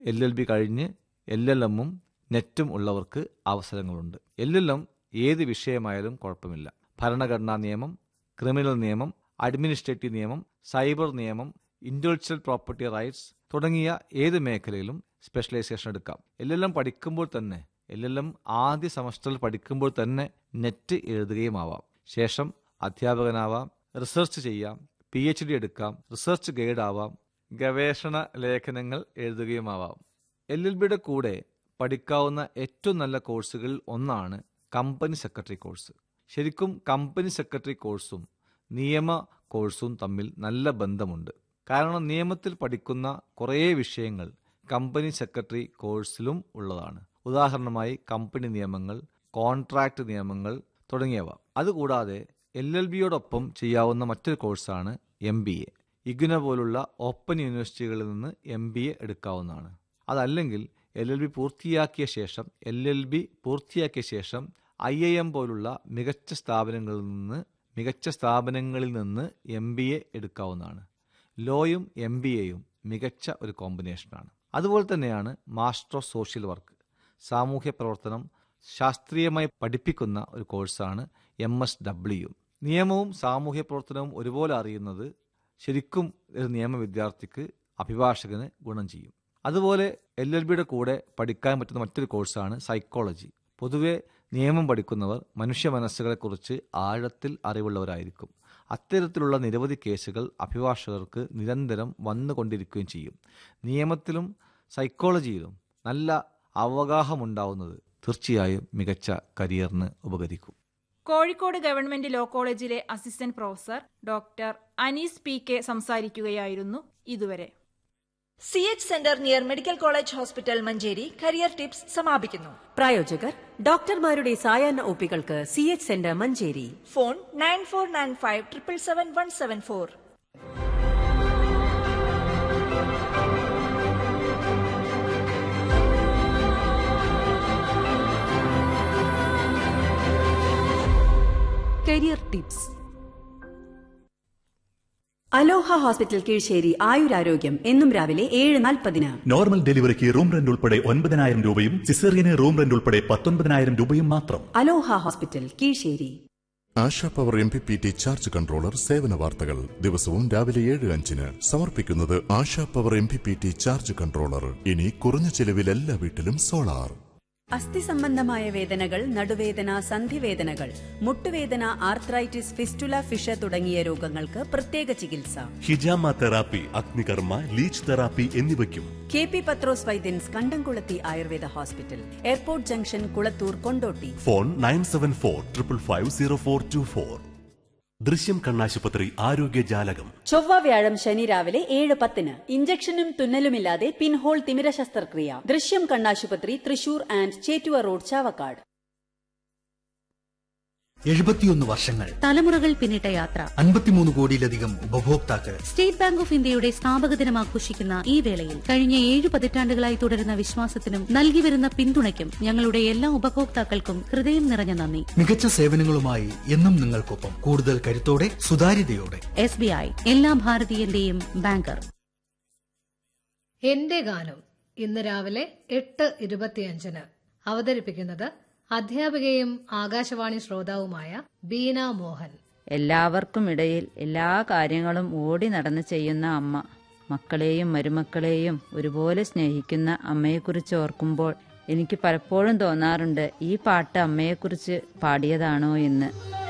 L L B കഴിഞ്ഞ് L L എമ്മും നെറ്റും ഉള്ളവർക്ക് അവസരങ്ങളുണ്ട് എൽ എൽ എം ഏത് വിഷയമായാലും കുഴപ്പമില്ല ഭരണഘടനാ നിയമം ക്രിമിനൽ നിയമം അഡ്മിനിസ്ട്രേറ്റീവ് നിയമം സൈബർ നിയമം ഇന്റലക്ച്വൽ പ്രോപ്പർട്ടി റൈറ്റ്സ് തുടങ്ങിയ ഏത് മേഖലയിലും സ്പെഷ്യലൈസേഷൻ എടുക്കാം എൽ എൽ എം പഠിക്കുമ്പോൾ തന്നെ എൽ എൽ എം ആദ്യ സെമസ്റ്ററിൽ പഠിക്കുമ്പോൾ തന്നെ നെറ്റ് എഴുതുകയും ആവാം ശേഷം അധ്യാപകനാവാം റിസർച്ച് ചെയ്യാം പി എച്ച് ഡി എടുക്കാം റിസർച്ച് ഗൈഡ് ആവാം ഗവേഷണ ലേഖനങ്ങൾ എഴുതുകയുമാവാം എൽ എൽ ബിയുടെ കൂടെ പഠിക്കാവുന്ന ഏറ്റവും നല്ല കോഴ്സുകളിൽ ഒന്നാണ് കമ്പനി സെക്രട്ടറി കോഴ്സ് ശരിക്കും കമ്പനി സെക്രട്ടറി കോഴ്സും നിയമ കോഴ്സും തമ്മിൽ നല്ല ബന്ധമുണ്ട് കാരണം നിയമത്തിൽ പഠിക്കുന്ന കുറേ വിഷയങ്ങൾ കമ്പനി സെക്രട്ടറി കോഴ്സിലും ഉള്ളതാണ് ഉദാഹരണമായി കമ്പനി നിയമങ്ങൾ കോൺട്രാക്ട് നിയമങ്ങൾ തുടങ്ങിയവ അതുകൂടാതെ എൽ എൽ ബിയോടൊപ്പം ചെയ്യാവുന്ന മറ്റൊരു കോഴ്സാണ് എം ബി എ ഇഗ്ന പോലുള്ള ഓപ്പൺ യൂണിവേഴ്സിറ്റികളിൽ നിന്ന് എം ബി എ എടുക്കാവുന്നതാണ് അതല്ലെങ്കിൽ എൽ എൽ ബി പൂർത്തിയാക്കിയ ശേഷം എൽ എൽ ബി പൂർത്തിയാക്കിയ ശേഷം ഐ ഐ എം പോലുള്ള മികച്ച സ്ഥാപനങ്ങളിൽ നിന്ന് മികച്ച സ്ഥാപനങ്ങളിൽ നിന്ന് എം ബി എ എടുക്കാവുന്നതാണ് ലോയും എം ബി എയും മികച്ച ഒരു കോമ്പിനേഷനാണ് അതുപോലെ തന്നെയാണ് മാസ്റ്റർ ഓഫ് സോഷ്യൽ വർക്ക് സാമൂഹ്യ പ്രവർത്തനം ശാസ്ത്രീയമായി പഠിപ്പിക്കുന്ന ഒരു കോഴ്സാണ് എം എസ് ഡബ്ല്യു നിയമവും സാമൂഹ്യ പ്രവർത്തനവും ഒരുപോലെ അറിയുന്നത് ശരിക്കും ഒരു നിയമ വിദ്യാർത്ഥിക്ക് അഭിഭാഷകന് ഗുണം ചെയ്യും അതുപോലെ എൽ എൽ ബിയുടെ കൂടെ പഠിക്കാൻ പറ്റുന്ന മറ്റൊരു കോഴ്സാണ് സൈക്കോളജി പൊതുവെ നിയമം പഠിക്കുന്നവർ മനുഷ്യ മനസ്സുകളെക്കുറിച്ച് ആഴത്തിൽ അറിവുള്ളവരായിരിക്കും അത്തരത്തിലുള്ള നിരവധി കേസുകൾ അഭിഭാഷകർക്ക് നിരന്തരം വന്നുകൊണ്ടിരിക്കുകയും ചെയ്യും നിയമത്തിലും സൈക്കോളജിയിലും നല്ല അവഗാഹമുണ്ടാവുന്നത് തീർച്ചയായും മികച്ച കരിയറിന് ഉപകരിക്കും കോഴിക്കോട് ഗവൺമെന്റ് ലോ കോളേജിലെ assistant professor doctor Anees P K സംസാരിക്കുകയായിരുന്നു ഇതുവരെ C H centre near medical college hospital Manjeri career tips സമാപിക്കുന്നു പ്രായോജകർ ഡോക്ടർമാരുടെ സായാഹ്ന ഒപ്പികൾക്ക് C H centre Manjeri phone nine four nine five triple seven one seven four career tips Aloha hospital Keezhissery ആയുരാരോഗ്യം എന്നും രാവിലെ ഏഴ് നാൽപ്പതിന് നോർമൽ ഡെലിവറിക്ക് റൂം റെന്റ് ഉൾപ്പെടെ ഒൻപതിനായിരം രൂപയും സിസേറിയന് റൂം റെന്റ് ഉൾപ്പെടെ പത്തൊൻപതിനായിരം രൂപയും മാത്രം Aloha hospital Keezhissery Asha power M P P T charge controller സേവന വാർത്തകൾ ദിവസവും രാവിലെ ഏഴ് അഞ്ചിന് സമർപ്പിക്കുന്നത് Asha power M P P T charge controller ഇനി കുറഞ്ഞ ചെലവിൽ എല്ലാ വീട്ടിലും സോളാർ അസ്ഥി സംബന്ധമായ വേദനകൾ നടുവേദന സന്ധിവേദനകൾ മുട്ടുവേദന ആർത്രൈറ്റിസ് ഫിസ്റ്റുല ഫിഷ തുടങ്ങിയ രോഗങ്ങൾക്ക് പ്രത്യേക ചികിത്സ ഹിജാമ തെറാപ്പി അഗ്നികർമ്മ ലീച്ച് തെറാപ്പി എന്നിവയ്ക്കും K P Pathros Vaidyans Kandamkulathi Ayurveda hospital airport junction Kulathur Kondotty phone nine seven four triple five zero four two four Drishyam കണ്ണാശുപത്രി ആരോഗ്യ ജാലകം ചൊവ്വ വ്യാഴം ശനി രാവിലെ ഏഴ് പത്തിന് ഇഞ്ചക്ഷനും തുന്നലുമില്ലാതെ പിൻഹോൾ തിമിര ശസ്ത്രക്രിയ ദൃശ്യം കണ്ണാശുപത്രി തൃശൂർ ആൻഡ് ചേറ്റുവ റോഡ് ചാവക്കാട് എഴുപത്തിയൊന്ന് വർഷങ്ങൾ തലമുറകൾ പിന്നിട്ട യാത്ര അൻപത്തിമൂന്ന് കോടിയിലധികം ഉപഭോക്താക്കൾ സ്റ്റേറ്റ് ബാങ്ക് ഓഫ് ഇന്ത്യയുടെ സ്ഥാപക ദിനം ആഘോഷിക്കുന്ന ഈ വേളയിൽ കഴിഞ്ഞ ഏഴ് പതിറ്റാണ്ടുകളായി തുടരുന്ന വിശ്വാസത്തിനും നൽകി വരുന്ന പിന്തുണയ്ക്കും ഞങ്ങളുടെ എല്ലാ ഉപഭോക്താക്കൾക്കും ഹൃദയം നിറഞ്ഞ നന്ദി മികച്ച സേവനങ്ങളുമായി എന്നും നിങ്ങൾക്കൊപ്പം കൂടുതൽ കരുത്തോടെ സുതാര്യതയോടെ എസ് ബി ഐ എല്ലാ ഭാരതീയന്റെയും ബാങ്കർ എന്റെ ഗാനം ഇന്ന് രാവിലെ എട്ട് ഇരുപത്തിയഞ്ചിന് അവതരിപ്പിക്കുന്നത് അധ്യാപികയും ആകാശവാണി ശ്രോതാവുമായ ബീന മോഹൻ എല്ലാവർക്കും ഇടയിൽ എല്ലാ കാര്യങ്ങളും ഓടി നടന്ന് ചെയ്യുന്ന അമ്മ മക്കളെയും മരുമക്കളെയും ഒരുപോലെ സ്നേഹിക്കുന്ന അമ്മയെക്കുറിച്ച് ഓർക്കുമ്പോൾ എനിക്ക് പലപ്പോഴും തോന്നാറുണ്ട് ഈ പാട്ട് അമ്മയെക്കുറിച്ച് പാടിയതാണോ എന്ന്